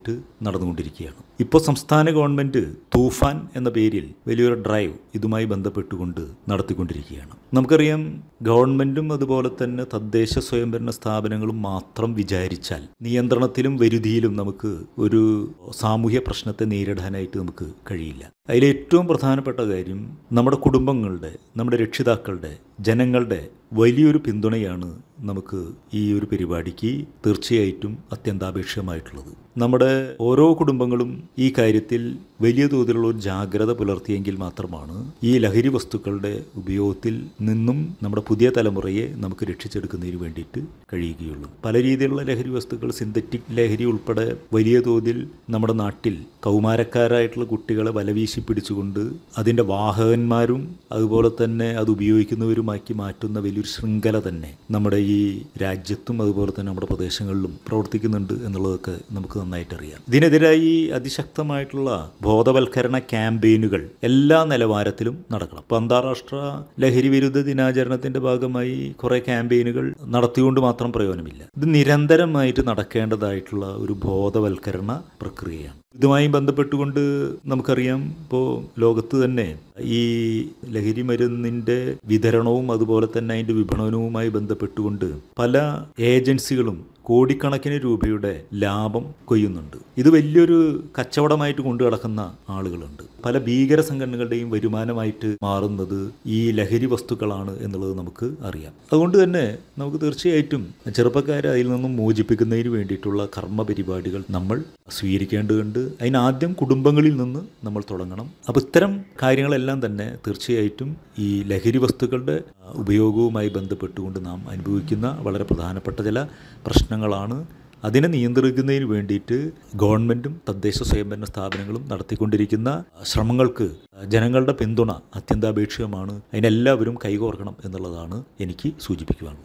ട്ട് നടന്നുകൊണ്ടിരിക്കുകയാണ് ഇപ്പോൾ സംസ്ഥാന ഗവൺമെൻറ് തൂഫാൻ എന്ന പേരിൽ വലിയൊരു ഡ്രൈവ് ഇതുമായി ബന്ധപ്പെട്ടുകൊണ്ട് നടത്തിക്കൊണ്ടിരിക്കുകയാണ് നമുക്കറിയാം ഗവൺമെൻറ്റും അതുപോലെ തന്നെ തദ്ദേശ സ്വയംഭരണ സ്ഥാപനങ്ങളും മാത്രം വിചാരിച്ചാൽ നിയന്ത്രണത്തിലും വരുതിയിലും നമുക്ക് ഒരു സാമൂഹ്യ പ്രശ്നത്തെ നേരിടാനായിട്ട് നമുക്ക് കഴിയില്ല അതിലേറ്റവും പ്രധാനപ്പെട്ട കാര്യം നമ്മുടെ കുടുംബങ്ങളുടെ നമ്മുടെ രക്ഷിതാക്കളുടെ ജനങ്ങളുടെ വലിയൊരു പിന്തുണയാണ് നമുക്ക് ഈ ഒരു പരിപാടിക്ക് തീർച്ചയായിട്ടും അത്യന്താപേക്ഷിതമായിട്ടുള്ളത് നമ്മുടെ ഓരോ കുടുംബങ്ങളും ഈ കാര്യത്തിൽ വലിയ തോതിലുള്ള ഒരു ജാഗ്രത പുലർത്തിയെങ്കിൽ മാത്രമാണ് ഈ ലഹരി വസ്തുക്കളുടെ ഉപയോഗത്തിൽ നിന്നും നമ്മുടെ പുതിയ തലമുറയെ നമുക്ക് രക്ഷിച്ചെടുക്കുന്നതിന് വേണ്ടിയിട്ട് കഴിയുകയുള്ളൂ പല രീതിയിലുള്ള ലഹരി വസ്തുക്കൾ സിന്തറ്റിക് ലഹരി ഉൾപ്പെടെ വലിയ തോതിൽ നമ്മുടെ നാട്ടിൽ കൗമാരക്കാരായിട്ടുള്ള കുട്ടികളെ വലവീശി പിടിച്ചുകൊണ്ട് അതിൻ്റെ വാഹകന്മാരും അതുപോലെ തന്നെ അത് ഉപയോഗിക്കുന്നവരുമാക്കി മാറ്റുന്ന വലിയൊരു ശൃംഖല തന്നെ നമ്മുടെ ഈ രാജ്യത്തും അതുപോലെ തന്നെ നമ്മുടെ പ്രദേശങ്ങളിലും പ്രവർത്തിക്കുന്നുണ്ട് എന്നുള്ളതൊക്കെ നമുക്ക് നന്നായിട്ട് അറിയാം ഇതിനെതിരായി അതിശക്തമായിട്ടുള്ള ബോധവൽക്കരണ ക്യാമ്പയിനുകൾ എല്ലാ നിലവാരത്തിലും നടക്കണം ഇപ്പോൾ അന്താരാഷ്ട്ര ലഹരി വിരുദ്ധ ദിനാചരണത്തിന്റെ ഭാഗമായി കുറേ ക്യാമ്പയിനുകൾ നടത്തിക്കൊണ്ട് മാത്രം പ്രയോജനമില്ല ഇത് നിരന്തരമായിട്ട് നടക്കേണ്ടതായിട്ടുള്ള ഒരു ബോധവൽക്കരണ പ്രക്രിയയാണ് ഇതുമായി ബന്ധപ്പെട്ടുകൊണ്ട് നമുക്കറിയാം ഇപ്പോൾ ലോകത്ത് തന്നെ ഈ ലഹരി മരുന്നിൻ്റെ വിതരണവും അതുപോലെ തന്നെ അതിൻ്റെ വിപണനവുമായി ബന്ധപ്പെട്ടുകൊണ്ട് പല ഏജൻസികളും കോടിക്കണക്കിന് രൂപയുടെ ലാഭം കൊയ്യുന്നുണ്ട് ഇത് വലിയൊരു കച്ചവടമായിട്ട് കൊണ്ടു നടക്കുന്ന ആളുകളുണ്ട് പല ഭീകര സംഘടനകളുടെയും വരുമാനമായിട്ട് മാറുന്നത് ഈ ലഹരി വസ്തുക്കളാണ് എന്നുള്ളത് നമുക്ക് അറിയാം അതുകൊണ്ട് തന്നെ നമുക്ക് തീർച്ചയായിട്ടും ചെറുപ്പക്കാരെ അതിൽ നിന്നും മോചിപ്പിക്കുന്നതിന് വേണ്ടിയിട്ടുള്ള കർമ്മ പരിപാടികൾ നമ്മൾ സ്വീകരിക്കേണ്ടതുണ്ട് അതിനാദ്യം കുടുംബങ്ങളിൽ നിന്ന് നമ്മൾ തുടങ്ങണം അപ്പോൾ ഇത്തരം കാര്യങ്ങളെല്ലാം തന്നെ തീർച്ചയായിട്ടും ഈ ലഹരി വസ്തുക്കളുടെ ഉപയോഗവുമായി ബന്ധപ്പെട്ടുകൊണ്ട് നാം അനുഭവിക്കുന്ന വളരെ പ്രധാനപ്പെട്ട ചില പ്രശ്നങ്ങളാണ് അതിനെ നിയന്ത്രിക്കുന്നതിന് വേണ്ടിയിട്ട് ഗവൺമെൻറ്റും തദ്ദേശ സ്വയംഭരണ സ്ഥാപനങ്ങളും നടത്തിക്കൊണ്ടിരിക്കുന്ന ശ്രമങ്ങൾക്ക് ജനങ്ങളുടെ പിന്തുണ അത്യന്താപേക്ഷിതമാണ് അതിനെല്ലാവരും കൈകോർക്കണം എന്നുള്ളതാണ് എനിക്ക് സൂചിപ്പിക്കുവാനുള്ളത്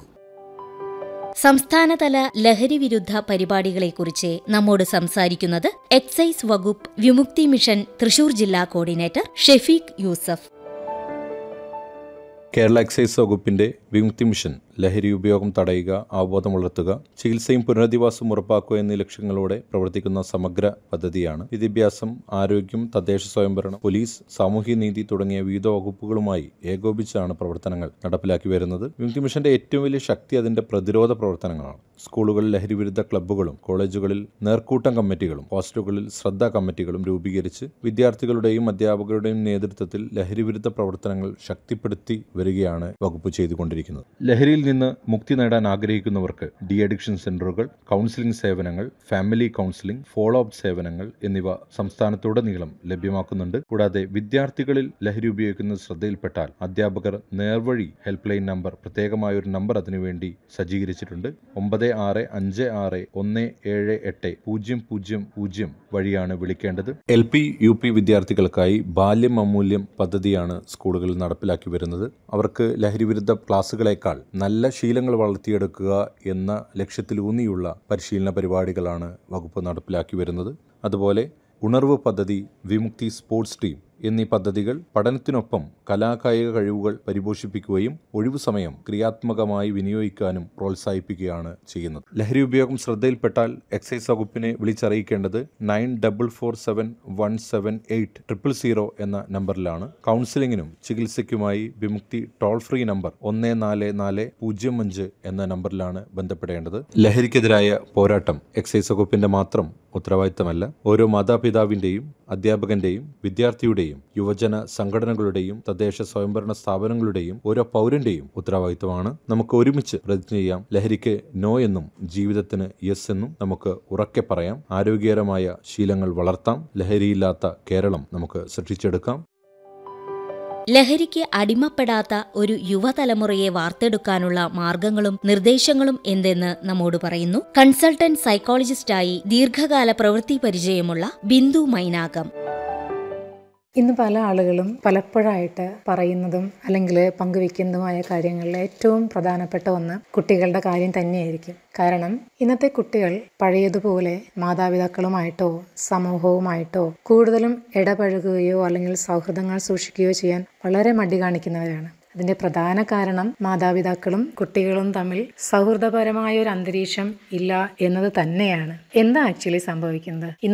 സംസ്ഥാനതല ലഹരി വിരുദ്ധ പരിപാടികളെക്കുറിച്ച് നമ്മോട് സംസാരിക്കുന്നത് എക്സൈസ് വകുപ്പ് വിമുക്തി മിഷൻ തൃശൂർ ജില്ലാ കോർഡിനേറ്റർ ഷെഫീഖ് യൂസഫ് കേരള എക്സൈസ് വകുപ്പിന്റെ വിമുക്തി മിഷൻ ലഹരി ഉപയോഗം തടയുക അവബോധം വളർത്തുക ചികിത്സയും പുനരധിവാസവും ഉറപ്പാക്കുക എന്നീ ലക്ഷ്യങ്ങളോടെ പ്രവർത്തിക്കുന്ന സമഗ്ര പദ്ധതിയാണ് വിദ്യാഭ്യാസം ആരോഗ്യം തദ്ദേശ സ്വയംഭരണം പോലീസ് സാമൂഹ്യനീതി തുടങ്ങിയ വിവിധ വകുപ്പുകളുമായി ഏകോപിച്ചാണ് പ്രവർത്തനങ്ങൾ നടപ്പിലാക്കി വരുന്നത് വിമുക്തി മിഷന്റെ ഏറ്റവും വലിയ ശക്തി അതിന്റെ പ്രതിരോധ പ്രവർത്തനങ്ങളാണ് സ്കൂളുകളിൽ ലഹരിവിരുദ്ധ ക്ലബ്ബുകളും കോളേജുകളിൽ നേർക്കൂട്ടം കമ്മിറ്റികളും ഹോസ്റ്റലുകളിൽ ശ്രദ്ധാ കമ്മിറ്റികളും രൂപീകരിച്ച് വിദ്യാർത്ഥികളുടെയും അധ്യാപകരുടെയും നേതൃത്വത്തിൽ ലഹരിവിരുദ്ധ പ്രവർത്തനങ്ങൾ ശക്തിപ്പെടുത്തി വരികയാണ് വകുപ്പ് ചെയ്തുകൊണ്ടിരിക്കുന്നത് ലഹരിയിൽ നിന്ന് മുക്തി നേടാൻ ആഗ്രഹിക്കുന്നവർക്ക് ഡി അഡിക്ഷൻ സെന്ററുകൾ കൗൺസിലിംഗ് സേവനങ്ങൾ ഫാമിലി കൗൺസിലിംഗ് ഫോളോ അപ്പ് സേവനങ്ങൾ എന്നിവ സംസ്ഥാനത്തുടനീളം ലഭ്യമാക്കുന്നുണ്ട് കൂടാതെ വിദ്യാർത്ഥികളിൽ ലഹരി ഉപയോഗിക്കുന്നത് ശ്രദ്ധയിൽപ്പെട്ടാൽ അധ്യാപകർ നേർവഴി ഹെൽപ്പ് ലൈൻ നമ്പർ പ്രത്യേകമായ ഒരു നമ്പർ അതിനുവേണ്ടി സജ്ജീകരിച്ചിട്ടുണ്ട് ഒമ്പത് ആറ് അഞ്ച് ആറ് ഒന്ന് ഏഴ് എട്ട് പൂജ്യം പൂജ്യം പൂജ്യം വഴിയാണ് വിളിക്കേണ്ടത് എൽ പി യു പി വിദ്യാർത്ഥികൾക്കായി ബാല്യം അമൂല്യം പദ്ധതിയാണ് സ്കൂളുകളിൽ നടപ്പിലാക്കി വരുന്നത് അവർക്ക് ലഹരിവിരുദ്ധ ക്ലാസ്സുകളേക്കാൾ നല്ല ശീലങ്ങൾ വളർത്തിയെടുക്കുക എന്ന ലക്ഷ്യത്തിലൂന്നിയുള്ള പരിശീലന പരിപാടികളാണ് വകുപ്പ് നടപ്പിലാക്കി വരുന്നത് അതുപോലെ ഉണർവ് പദ്ധതി വിമുക്തി സ്പോർട്സ് ടീം എന്നീ പദ്ധതികൾ പഠനത്തിനൊപ്പം കലാകായിക കഴിവുകൾ പരിപോഷിപ്പിക്കുകയും ഒഴിവു സമയം ക്രിയാത്മകമായി വിനിയോഗിക്കാനും പ്രോത്സാഹിപ്പിക്കുകയാണ് ചെയ്യുന്നത് ലഹരി ഉപയോഗം ശ്രദ്ധയിൽപ്പെട്ടാൽ എക്സൈസ് വകുപ്പിനെ വിളിച്ചറിയിക്കേണ്ടത് nine double four seven one seven eight triple zero എന്ന നമ്പറിലാണ് കൗൺസിലിംഗിനും ചികിത്സയ്ക്കുമായി വിമുക്തി ടോൾ ഫ്രീ നമ്പർ ഒന്ന് നാല് നാല് പൂജ്യം അഞ്ച് എന്ന നമ്പറിലാണ് ബന്ധപ്പെടേണ്ടത് ലഹരിക്കെതിരായ പോരാട്ടം എക്സൈസ് വകുപ്പിന്റെ മാത്രം ഉത്തരവാദിത്തമല്ല ഓരോ മാതാപിതാവിന്റെയും അധ്യാപകന്റെയും വിദ്യാർത്ഥിയുടെയും യുവജന സംഘടനകളുടെയും തദ്ദേശ സ്വയംഭരണ സ്ഥാപനങ്ങളുടെയും ഓരോ പൗരന്റെയും ഉത്തരവാദിത്തമാണ് നമുക്ക് ഒരുമിച്ച് പ്രതിജ്ഞ ചെയ്യാം ലഹരിക്ക് നോ എന്നും ജീവിതത്തിന് യെസ് എന്നും നമുക്ക് ഉറക്കെ പറയാം ആരോഗ്യകരമായ ശീലങ്ങൾ വളർത്താം ലഹരിയില്ലാത്ത കേരളം നമുക്ക് സൃഷ്ടിച്ചെടുക്കാം ലഹരിക്ക് അടിമപ്പെടാത്ത ഒരു യുവതലമുറയെ വാർത്തെടുക്കാനുള്ള മാർഗങ്ങളും നിർദ്ദേശങ്ങളും എന്തെന്ന് നമ്മോട് പറയുന്നു കൺസൾട്ടന്റ് സൈക്കോളജിസ്റ്റായി ദീർഘകാല പ്രവൃത്തി പരിചയമുള്ള ബിന്ദു മൈനാകം ഇന്ന് പല ആളുകളും പലപ്പോഴായിട്ട് പറയുന്നതും അല്ലെങ്കിൽ പങ്കുവെക്കുന്നതുമായ കാര്യങ്ങളിൽ ഏറ്റവും പ്രധാനപ്പെട്ട ഒന്ന് കുട്ടികളുടെ കാര്യം തന്നെയായിരിക്കും കാരണം ഇന്നത്തെ കുട്ടികൾ പഴയതുപോലെ മാതാപിതാക്കളുമായിട്ടോ സമൂഹവുമായിട്ടോ കൂടുതലും ഇടപഴകുകയോ അല്ലെങ്കിൽ സൗഹൃദങ്ങൾ സൂക്ഷിക്കുകയോ ചെയ്യാൻ വളരെ മടി കാണിക്കുന്നവരാണ് അതിന്റെ പ്രധാന കാരണം മാതാപിതാക്കളും കുട്ടികളും തമ്മിൽ സൗഹൃദപരമായ ഒരു അന്തരീക്ഷം ഇല്ല എന്നത് തന്നെയാണ് എന്താ ആക്ച്വലി സംഭവിക്കുന്നത്